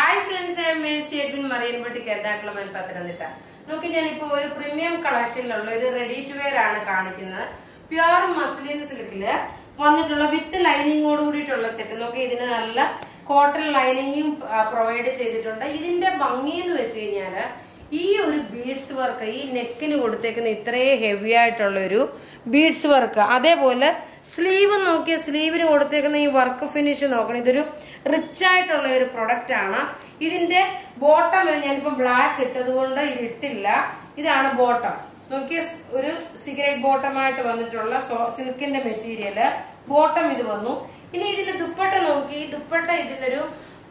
hi friends Mercy Edwin മറിയൻപട്ടി കേരളാക്കളമൻ പത്തനംതിട്ട നോക്കി ഞാനിപ്പോ ഒരു പ്രീമിയം കളക്ഷനിലുള്ള ഒരു റെഡി ടു വെയർ ആണ് കാണിക്കുന്നത് പ്യുവർ മസ്ലിൻ സിൽക്കില് വന്നിട്ടുള്ള വിത്ത് ലൈനിങ്ങോട് കൂടിയിട്ടുള്ള സെറ്റ് നോക്കി ഇതിന് നല്ല കോട്ടൺ ലൈനിങ്ങും പ്രൊവൈഡ് ചെയ്തിട്ടുണ്ട് ഇതിന്റെ ഭംഗി എന്ന് വെച്ച് കഴിഞ്ഞാല് ഈ ഒരു ബീഡ്സ് വർക്ക് ഈ നെക്കിന് കൊടുത്തേക്കുന്ന ഇത്രയും ഹെവി ആയിട്ടുള്ള ഒരു ബീഡ്സ് വർക്ക് അതേപോലെ സ്ലീവ് നോക്കിയ സ്ലീവിന് കൊടുത്തേക്കുന്ന ഈ വർക്ക് ഫിനിഷ് നോക്കണം ഇതൊരു റിച്ച് ആയിട്ടുള്ള ഒരു പ്രൊഡക്റ്റ് ആണ് ഇതിന്റെ ബോട്ടം ഞാനിപ്പോ ബ്ലാക്ക് ഇട്ടത് കൊണ്ട് ഇത് ഇട്ടില്ല ഇതാണ് ബോട്ടം നോക്കിയ ഒരു സിഗരറ്റ് ബോട്ടമായിട്ട് വന്നിട്ടുള്ള സിൽക്കിന്റെ മെറ്റീരിയല് ബോട്ടം ഇത് വന്നു ഇനി ഇതിന്റെ ദുപ്പട്ട നോക്കി ദുപ്പട്ട ഇതിലൊരു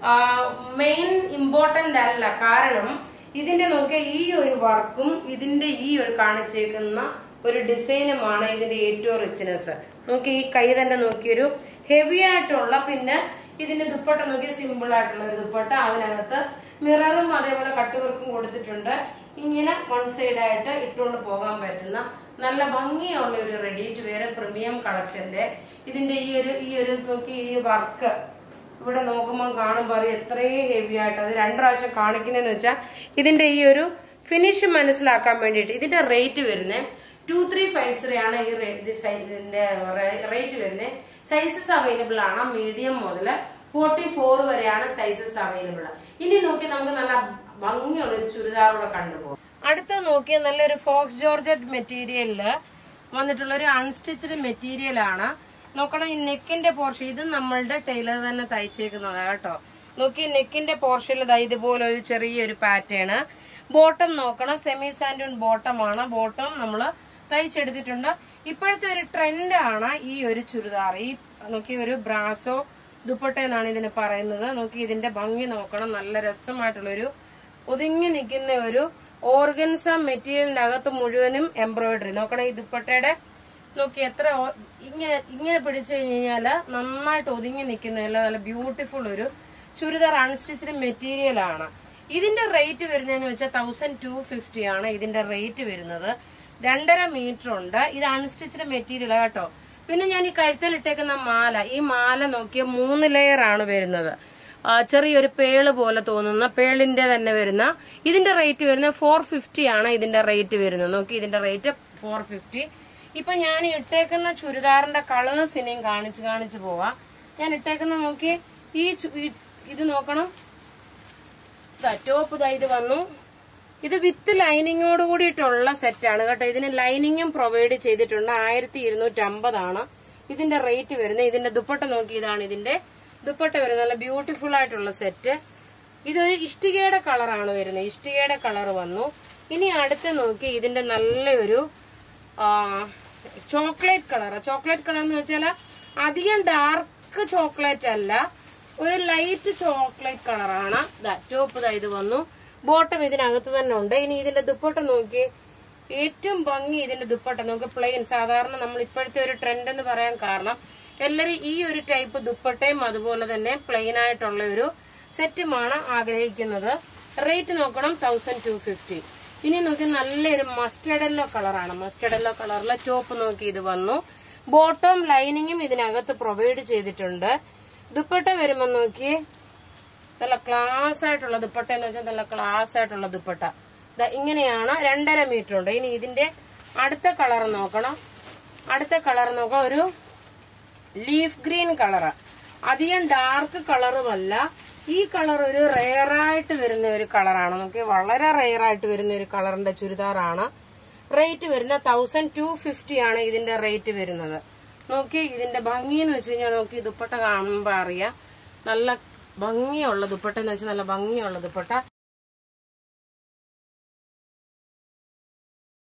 മെയിൻ ഇമ്പോർട്ടന്റ് അല്ല കാരണം ഇതിന്റെ നോക്കിയ ഈ ഒരു വർക്കും ഇതിന്റെ ഈ ഒരു കാണിച്ചേക്കുന്ന ഒരു ഡിസൈനുമാണ് ഇതിന്റെ ഏറ്റവും റിച്ച്നെസ് നോക്കി ഈ കൈ തന്നെ നോക്കിയൊരു ഹെവി ആയിട്ടുള്ള പിന്നെ ഇതിന്റെ ദുപ്പട്ട നോക്കി സിമ്പിൾ ആയിട്ടുള്ള ഒരു ദുപ്പട്ട അതിനകത്ത് മിററും അതേപോലെ കട്ട് വർക്കും കൊടുത്തിട്ടുണ്ട് ഇങ്ങനെ വൺ സൈഡ് ആയിട്ട് ഇട്ടുകൊണ്ട് പോകാൻ പറ്റുന്ന നല്ല ഭംഗിയുള്ള ഒരു റെഡി ടു വെയർ പ്രീമിയം കളക്ഷന്റെ ഇതിന്റെ ഈ ഒരു ഈ ഒരു നോക്കി ഈ വർക്ക് ഇവിടെ നോക്കുമ്പോൾ കാണുമ്പോൾ അറിയാം എത്രയും ഹെവി ആയിട്ട് അത് രണ്ട് പ്രാവശ്യം കാണിക്കുന്നതെന്ന് വെച്ചാൽ ഇതിന്റെ ഈ ഒരു ഫിനിഷ് മനസ്സിലാക്കാൻ വേണ്ടിയിട്ട് ഇതിന്റെ റേറ്റ് വരുന്നത് ടു ത്രീ ഫൈവ് സീറോ ആണ് ഈ ഇതിന്റെ റേറ്റ് വരുന്നത് സൈസസ് അവൈലബിൾ ആണ് മീഡിയം മുതൽ ഫോർട്ടി ഫോർ വരെയാണ് സൈസസ് അവൈലബിൾ ഇനി നോക്കി നമുക്ക് നല്ല ഭംഗിയുള്ള ഒരു ചുരിദാറൂടെ കണ്ടുപോകും അടുത്ത നോക്കിയ നല്ലൊരു ഫോക്സ് ജോർജറ്റ് മെറ്റീരിയലില് വന്നിട്ടുള്ള ഒരു അൺസ്റ്റിച്ചഡ് മെറ്റീരിയൽ ആണ് നോക്കണം ഈ നെക്കിന്റെ പോർഷൻ ഇത് നമ്മളുടെ ടൈലർ തന്നെ തയ്ച്ചേക്കുന്നതാണ് കേട്ടോ നോക്കി നെക്കിന്റെ പോർഷനിൽ ഇതുപോലെ ഒരു ചെറിയൊരു പാറ്റേൺ ബോട്ടം നോക്കണം സെമി സാൻഡൂൺ ബോട്ടം ആണ് ബോട്ടം നമ്മൾ തയ്ച്ചെടുത്തിട്ടുണ്ട് ഇപ്പോഴത്തെ ഒരു ട്രെൻഡാണ് ഈ ഒരു ചുരിദാർ ഈ നോക്കി ഒരു ബ്രാസോ ദുപ്പട്ട എന്നാണ് ഇതിന് പറയുന്നത് നോക്കി ഇതിന്റെ ഭംഗി നോക്കണം നല്ല രസമായിട്ടുള്ളൊരു ഒതുങ്ങി നിൽക്കുന്ന ഒരു ഓർഗൻസ മെറ്റീരിയലിന്റെ അകത്ത് മുഴുവനും എംബ്രോയിഡറി നോക്കണം ഈ ദുപ്പട്ടയുടെ നോക്കി എത്ര ഇങ്ങനെ ഇങ്ങനെ പിടിച്ചു കഴിഞ്ഞാല് നന്നായിട്ട് ഒതുങ്ങി നിൽക്കുന്ന നല്ല ബ്യൂട്ടിഫുൾ ഒരു ചുരിദാർ അൺസ്റ്റിച്ചഡ് മെറ്റീരിയൽ ആണ് ഇതിന്റെ റേറ്റ് വരുന്നതെന്ന് വെച്ചാൽ തൗസൻഡ് ടു ഫിഫ്റ്റി ആണ് ഇതിന്റെ റേറ്റ് വരുന്നത് രണ്ടര മീറ്റർ ഉണ്ട് ഇത് അൺസ്റ്റിച്ചഡ് മെറ്റീരിയൽ കേട്ടോ പിന്നെ ഞാൻ ഈ കഴുത്തിൽ ഇട്ടേക്കുന്ന മാല ഈ മാല നോക്കിയ മൂന്ന് ലെയർ ആണ് വരുന്നത് ചെറിയൊരു പേള് പോലെ തോന്നുന്ന പേളിന്റെ തന്നെ വരുന്ന ഇതിന്റെ റേറ്റ് വരുന്നത് ഫോർ ഫിഫ്റ്റി ആണ് ഇതിന്റെ റേറ്റ് വരുന്നത് നോക്കി ഇതിന്റെ റേറ്റ് ഫോർ ഫിഫ്റ്റി ഇപ്പൊ ഞാൻ ഇട്ടേക്കുന്ന ചുരിദാറിന്റെ കളേഴ്സ് ഇനിയും കാണിച്ച് കാണിച്ചു പോവാം ഞാൻ ഇട്ടേക്കുന്ന നോക്കി ഈ ഇത് നോക്കണം ടോപ്പ് ഇതാ ഇത് വന്നു ഇത് വിത്ത് ലൈനിങ്ങോട് കൂടിയിട്ടുള്ള സെറ്റാണ് കേട്ടോ ഇതിന് ലൈനിങ്ങും പ്രൊവൈഡ് ചെയ്തിട്ടുണ്ട് ആയിരത്തി ഇരുന്നൂറ്റി അമ്പതാണ് ഇതിന്റെ റേറ്റ് വരുന്നത് ഇതിന്റെ ദുപ്പട്ട നോക്കി ഇതാണ് ഇതിന്റെ ദുപ്പട്ട വരുന്നത് നല്ല ബ്യൂട്ടിഫുൾ ആയിട്ടുള്ള സെറ്റ് ഇതൊരു ഇഷ്ടികയുടെ കളറാണ് വരുന്നത് ഇഷ്ടികയുടെ കളർ വന്നു ഇനി അടുത്ത് നോക്കി ഇതിന്റെ നല്ലൊരു ചോക്ലേറ്റ് കളർ ചോക്ലേറ്റ് കളർ എന്ന് വെച്ചാൽ അധികം ഡാർക്ക് ചോക്ലേറ്റ് അല്ല ഒരു ലൈറ്റ് ചോക്ലേറ്റ് കളറാണ് ടോപ്പ് ഇതാ ഇത് വന്നു ബോട്ടം ഇതിനകത്ത് തന്നെ ഉണ്ട് ഇനി ഇതിന്റെ ദുപ്പട്ട നോക്കി ഏറ്റവും ഭംഗി ഇതിന്റെ ദുപ്പട്ട നോക്കി പ്ലെയിൻ സാധാരണ നമ്മൾ ഇപ്പോഴത്തെ ഒരു ട്രെൻഡ് എന്ന് പറയാൻ കാരണം എല്ലാരും ഈ ഒരു ടൈപ്പ് ദുപ്പട്ടയും അതുപോലെ തന്നെ പ്ലെയിൻ ആയിട്ടുള്ള ഒരു സെറ്റുമാണ് ആഗ്രഹിക്കുന്നത് റേറ്റ് നോക്കണം തൗസൻഡ് ടു ഫിഫ്റ്റി ഇനി നോക്കി നല്ലൊരു മസ്റ്റർഡ് യെല്ലോ കളറാണ് മസ്റ്റർഡ് യെല്ലോ കളറിലെ ടോപ്പ് നോക്കി ഇത് വന്നു ബോട്ടം ലൈനിങ്ങും ഇതിനകത്ത് പ്രൊവൈഡ് ചെയ്തിട്ടുണ്ട് ദുപ്പട്ട വരുമ്പോ നോക്കി നല്ല ക്ലാസ് ആയിട്ടുള്ള ദുപ്പട്ട എന്ന് വെച്ചാൽ നല്ല ക്ലാസ് ആയിട്ടുള്ള ദുപ്പട്ട ഇങ്ങനെയാണ് രണ്ടര മീറ്റർ ഉണ്ട് ഇനി ഇതിന്റെ അടുത്ത കളർ നോക്കണം അടുത്ത കളർ നോക്കാം ഒരു ലീഫ് ഗ്രീൻ കളറ് അധികം ഡാർക്ക് കളറുമല്ല ഈ കളർ ഒരു റെയറായിട്ട് വരുന്ന ഒരു കളറാണ് നമുക്ക് വളരെ റെയറായിട്ട് വരുന്ന ഒരു കളറിന്റെ ചുരിദാറാണ് റേറ്റ് വരുന്ന തൗസൻഡ് ടു ഫിഫ്റ്റി ആണ് ഇതിന്റെ റേറ്റ് വരുന്നത് നോക്കി ഇതിന്റെ ഭംഗി എന്ന് വെച്ച് കഴിഞ്ഞാൽ നോക്കി ദുപ്പട്ട കാണുമ്പോൾ അറിയാം നല്ല ഭംഗിയുള്ള ദുപ്പട്ട എന്ന് വെച്ചാൽ നല്ല ഭംഗിയുള്ള ദുപ്പട്ട